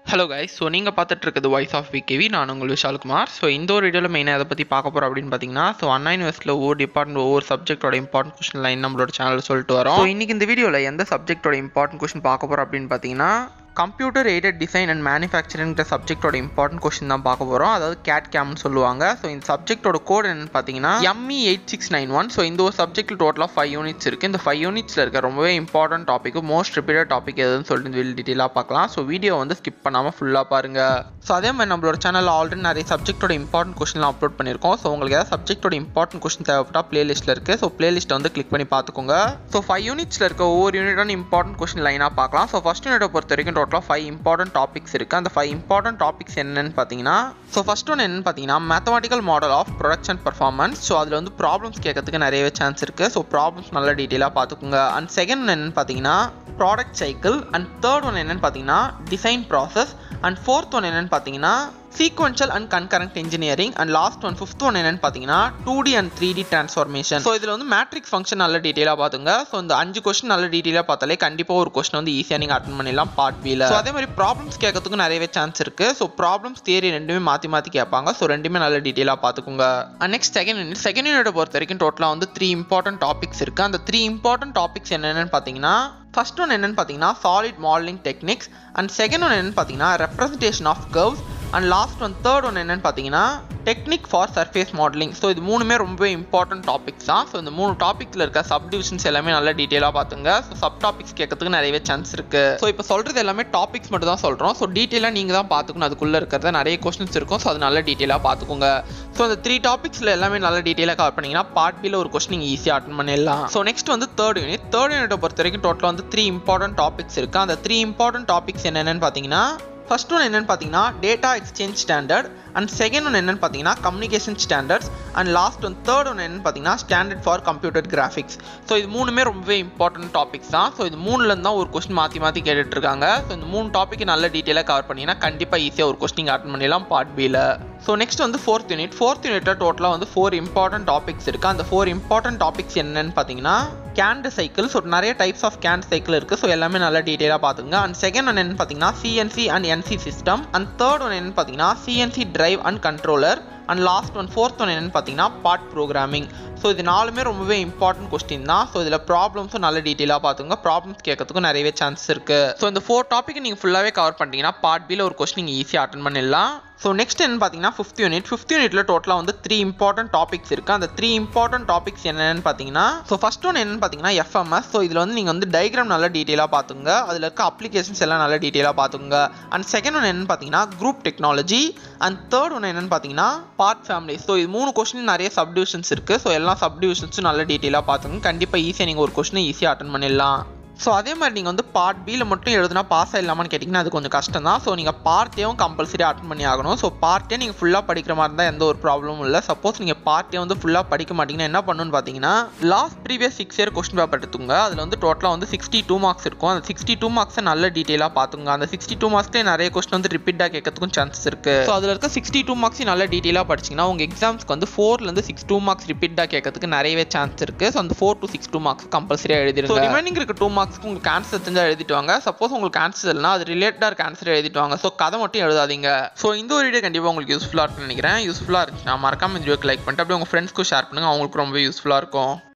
hello guys so நீங்கள் பார்த்துட்டு இருக்குது வாய்ஸ் ஆஃப் விகேவி நான் உங்கள் விஷால்குமார் ஸோ இந்த ஒரு வீடியோவில் மெயினாக எதை பற்றி பார்க்க போகிறோம் அப்படின்னு பார்த்தீங்கன்னா ஸோ அண்ணா யூனிவர்சிட்டியில் ஒவ்வொரு டிபார்ட்மெண்ட் ஒவ்வொரு சப்ஜெக்ட்டோட இம்பார்ட்டன்ட் கொஸ்டின் லைன் நம்மளோட சேனலில் சொல்லிட்டு வரோம் ஸோ இன்றைக்கி இந்த வீடியோவில் எந்த சப்ஜெக்ட்டோட இம்பார்ட்டன்ட் கொஸ்டின் பார்க்க போகிறோம் அப்படின்னு பார்த்தீங்கன்னா கம்ப்யூட்டர் எய்டட் டிசைன் அண்ட் மேனுஃபேக்சரிங்கிற சப்ஜெக்ட்டோட இம்பார்ட்டன்ட் கொஸ்டின் தான் பார்க்க போகிறோம் அதாவது கேட் கேம்னு சொல்லுவாங்க ஸோ இந்த சப்ஜெக்ட்டோட கோட் என்னன்னு பார்த்தீங்கன்னா ME eight six nine one so இந்த ஒரு சப்ஜெக்ட்டில் டோட்டலாக ஃபைவ் யூனிட்ஸ் இருக்குது இந்த ஃபைவ் யூனிட்ஸில் இருக்க ரொம்பவே important topic most repeated topic எதுன்னு சொல்லிட்டு வெளி டீட்டெயிலாக பார்க்கலாம் ஸோ வீடியோ வந்து ஸ்கிப் பண்ணாமல் ஃபுல்லாக பாருங்கள் ஸோ அதே மாதிரி நம்மளோட சேனலில் ஆல்ரெடி நிறைய சப்ஜெக்ட்டோட இம்பார்ட்டன்ட் கொஸ்டின்லாம் அப்லோட் பண்ணியிருக்கோம் ஸோ உங்களுக்கு ஏதாவது சப்ஜெக்ட்டோட இம்பார்ட்டன்ட் கொஸ்டின் தேவைப்பட்டால் பிளேலிஸ்ட்டில் இருக்குது ஸோ பிளேலிஸ்ட்டை வந்து கிளிக் பண்ணி பார்த்துக்கோங்க ஸோ ஃபைவ் யூனிட்ஸில் இருக்க ஒவ்வொரு யூனிட்டான இம்பார்ட்டன்ட் கொஸ்டின் லைனாக பார்க்கலாம் ஸோ ஃபஸ்ட் யூனிட்டை பொறுத்த வரைக்கும் டோட்டலாக ஃபைவ் இம்பார்ட்டன்ட் டாபிக்ஸ் இருக்குது அந்த ஃபைவ் இம்பார்ட்டன்ட் டாபிக்ஸ் என்னன்னு பார்த்தீங்கன்னா ஸோ ஃபஸ்ட் ஒன்று என்னன்னு பார்த்தீங்கன்னா mathematical model of production performance so அதில் வந்து ப்ராப்ளம்ஸ் கேட்கறதுக்கு நிறையவே சான்ஸ் இருக்குது ஸோ ப்ராப்ளம்ஸ் நல்லா டீட்டெயிலாக பார்த்துக்கோங்க அண்ட் செகண்ட் ஒன்று என்னன்னு பார்த்தீங்கன்னா product cycle and third one என்னன்னு பார்த்தீங்கன்னா design process and fourth one என்னன்னு பார்த்தீங்கன்னா sequential and concurrent engineering and last one fifth one என்னன்னு பார்த்தீங்கன்னா two D and three D transformation so இதில் வந்து மேட்ரிக்ஸ் ஃபங்க்ஷன் நல்ல டீட்டெயிலாக பார்த்துங்க ஸோ இந்த அஞ்சு கொஸ்டின் நல்ல டீட்டெயிலாக பார்த்தாலே கண்டிப்பாக ஒரு கொஸ்டின் வந்து ஈஸியாக நீங்கள் அட்டன் பண்ணிடலாம் பார்ட் பியில் ஸோ அதே மாதிரி ப்ராப்ளம்ஸ் கேட்கறதுக்கு நிறையவே சான்ஸ் இருக்குது ஸோ ப்ராப்ளம்ஸ் தியரி ரெண்டுமே மாற்றி மாற்றி கேட்பாங்க ஸோ ரெண்டுமே நல்ல டீட்டெயிலாக பார்த்துக்கோங்க and next second unit second யூனிட்டை பொறுத்த வரைக்கும் டோட்டலாக வந்து த்ரீ இம்பார்ட்டன்ட் டாபிக்ஸ் இருக்குது அந்த த்ரீ இம்பார்ட்டன்ட் டாபிக்ஸ் என்னென்னு பார்த்தீங்கன்னா ஃபர்ஸ்ட் ஒன் என்னன்னு பார்த்தீங்கன்னா solid modelling techniques and second one என்னன்னு பார்த்தீங்கன்னா representation of curves and last one third one என்னன்னு பார்த்தீங்கன்னா technique for surface modelling so இது மூணுமே ரொம்பவே இம்பார்ட்டன்ட் டாபிக்ஸ் தான் ஸோ இந்த மூணு டாப்பிக்கில் இருக்க சப் டிவிஷன்ஸ் எல்லாமே நல்லா டீட்டெயிலாக பார்த்துங்க ஸோ சப் டாபிக்ஸ் கேட்கறதுக்கு நிறையவே சான்ஸ் இருக்கு ஸோ இப்போ சொல்கிறது எல்லாமே டாபிக்ஸ் மட்டும் தான் சொல்கிறோம் ஸோ டீட்டெயிலாக நீங்கள் தான் பார்த்துக்கணும் அதுக்குள்ளே இருக்கிறத நிறைய கொஸ்டின்ஸ் இருக்கும் ஸோ அது நல்லா டீட்டெயிலாக பார்த்துக்கோங்க ஸோ அந்த த்ரீ டாபிக்ஸில் எல்லாமே நல்லா டீட்டெயிலாக கவர் பண்ணிங்கன்னா பார்ட் பியில் ஒரு கொஸ்டின் நீங்கள் ஈஸியாக அட்டன் பண்ணிடலாம் ஸோ நெக்ஸ்ட் வந்து தேர்ட் யூனிட் தேர்ட் யூனிட்டை பொறுத்த வரைக்கும் டோட்டலாக வந்து த்ரீ இம்பார்ட்டன்ட் டாபிக்ஸ் இருக்குது அந்த த்ரீ இம்பார்ட்டன்ட் டாபிக்ஸ் என்னென்னு பார்த்தீங்கன்னா ஃபர்ஸ்ட் ஒன் என்னன்னு பார்த்தீங்கன்னா data exchange standard and second one என்னன்னு பார்த்தீங்கன்னா communication standards and last one third one என்னன்னு பார்த்தீங்கன்னா standard for computer graphics so இது மூணுமே ரொம்பவே இம்பார்ட்டன்ட் டாபிக்ஸ் தான் ஸோ இது மூணுலேருந்து தான் ஒரு கொஸ்டின் மாற்றி மாற்றி கேட்டுட்டு இருக்காங்க ஸோ இந்த மூணு டாபிக் நல்ல டீட்டெயிலாக கவர் பண்ணிங்கன்னா கண்டிப்பாக ஈஸியாக ஒரு கொஸ்டின் அட்டன் பண்ணிடலாம் பார்ட் பியில் ஸோ நெக்ஸ்ட் வந்து ஃபோர்த் யூனிட் ஃபோர்த் யூனிட்டில் டோட்டலாக வந்து ஃபோர் இம்பார்ட்டன்ட் டாபிக்ஸ் இருக்குது அந்த ஃபோர் இம்பார்ட்டன்ட் டாபிக்ஸ் என்னன்னு பார்த்தீங்கன்னா கேண்ட் சைக்கிள் ஸோ நிறைய டைப்ஸ் ஆஃப் கேண்ட் சைக்கிள் இருக்குது ஸோ எல்லாமே நல்லா டீட்டெயிலாக பார்த்துங்க அண்ட் செகண்ட் ஒன் என்னன்னு பார்த்தீங்கன்னா CNC and NC system and third one என்னன்னு பார்த்தீங்கன்னா CNC drive and controller and last one fourth one என்னன்னு பார்த்தீங்கன்னா பார்ட் ப்ரோக்ராமிங் ஸோ இது நாலுமே ரொம்பவே இம்பார்ட்டன்ட் கொஸ்டின் தான் ஸோ இதில் ப்ராப்ளம்ஸும் நல்ல டீட்டெயிலாக பார்த்துங்க ப்ராப்ளம்ஸ் கேட்கறதுக்கும் நிறையவே சான்ஸ் இருக்குது ஸோ இந்த ஃபோர் டாபிக் நீங்கள் ஃபுல்லாகவே கவர் பண்ணிட்டீங்கன்னா பார்ட் பியில் ஒரு கொஸ்டின் நீங்கள் ஈஸியாக அட்டன் பண்ணிடலாம் ஸோ நெக்ஸ்ட் என்ன பார்த்தீங்கன்னா ஃபிஃப்த் யூனிட் ஃபிஃப்த் யூனிட்ல டோட்டலாக வந்து த்ரீ இம்பார்ட்டன்ட் டாபிக்ஸ் இருக்குது அந்த த்ரீ இம்பார்ட்டன்ட் டாபிக்ஸ் என்னென்னு பார்த்தீங்கன்னா ஸோ ஃபர்ஸ்ட் ஒன் என்னன்னு பார்த்தீங்கன்னா எஃப்எம்எஸ் ஸோ இதில் வந்து நீங்கள் வந்து டயக்ராம் நல்லா டீட்டெயிலாக பார்த்துங்க அதில் இருக்க அப்ளிகேஷன்ஸ் எல்லாம் நல்லா டீட்டெயிலாக பார்த்துங்க அண்ட் செகண்ட் ஒன் என்னன்னு பார்த்தீங்கன்னா group technology and third one என்னன்னு பார்த்தீங்கன்னா பார்ட் ஃபேமிலி ஸோ இது மூணு கொஸ்டின் நிறைய சப்டிவிஷன்ஸ் இருக்குது ஸோ எல்லா சப்டிவிஷன்ஸும் நல்லா டீட்டெயிலாக பார்த்துங்க கண்டிப்பாக ஈஸியாக நீங்கள் ஒரு கொஸ்டினை ஈஸியாக அட்டன் பண்ணிடலாம் ஸோ அதே மாதிரி நீங்கள் வந்து பார்ட் பியில் மட்டும் எழுதுனா பாஸ் ஆகிடலாமான்னு கேட்டிங்கன்னா அது கொஞ்சம் கஷ்டம் தான் ஸோ நீங்கள் பார்ட்டேவும் கம்பல்சரி அட்டன் பண்ணி ஆகணும் ஸோ பார்ட்டே நீங்கள் ஃபுல்லாக படிக்கிற மாதிரி இருந்தால் எந்த ஒரு ப்ராப்ளமும் இல்லை சப்போஸ் நீங்கள் பார்ட்டே வந்து ஃபுல்லாக படிக்க மாட்டீங்கன்னா என்ன பண்ணணும்னு பார்த்தீங்கன்னா last previous six year question paper எடுத்துங்க அதில் வந்து டோட்டலாக வந்து சிக்ஸ்டி டூ மார்க்ஸ் இருக்கும் அந்த சிக்ஸ்டி டூ மார்க்ஸை நல்ல டீட்டெயிலாக பார்த்துங்க அந்த சிக்ஸ்டி டூ மார்க்ஸ்லேயே நிறைய கொஸ்டின் வந்து ரிப்பீட்டாக கேட்கறதுக்கும் சான்சஸ் இருக்குது ஸோ அதில் இருக்க சிக்ஸ்டி டூ மார்க்ஸ் நல்லா டீட்டெயிலாக படிச்சிங்கன்னா உங்கள் எக்ஸாம்ஸ்க்கு வந்து ஃபோர்லேருந்து சிக்ஸ் டூ மார்க்ஸ் ரிப்பீட்டாக கேட்கறதுக்கு நிறையவே சான்ஸ் இருக்குது ஸோ அந்த four to six two marks கம்பல்சரியாக எழுதிருங்க ரிமைனிங் இருக்க டூ மார்க்ஸ்க்கு உங்களுக்கு ஆன்சர் தெரிஞ்சால் எழுதிட்டு வாங்க சப்போஸ் உங்களுக்கு ஆன்சர் இல்லைனா அது ரிலேட்டடாக இருக்க ஆன்சர் எழுதிட்டு வாங்க ஸோ கதை மட்டும் எழுதாதீங்க ஸோ இந்த ஒரு வீடியோ கண்டிப்பாக உங்களுக்கு யூஸ்ஃபுல்லாக இருக்கும்னு நினைக்கிறேன் யூஸ்ஃபுல்லாக இருந்துச்சுன்னா மறக்காம இந்த வீடியோக்கு லைக் பண்ணிட்டு அப்படியே உங்கள் ஃப்ரெண்ட்ஸ்க்கும் ஷேர் பண்ணுங்கள் அவங்களுக்கு ரொம்ப யூஸ்ஃபுல்லாக இருக்கும்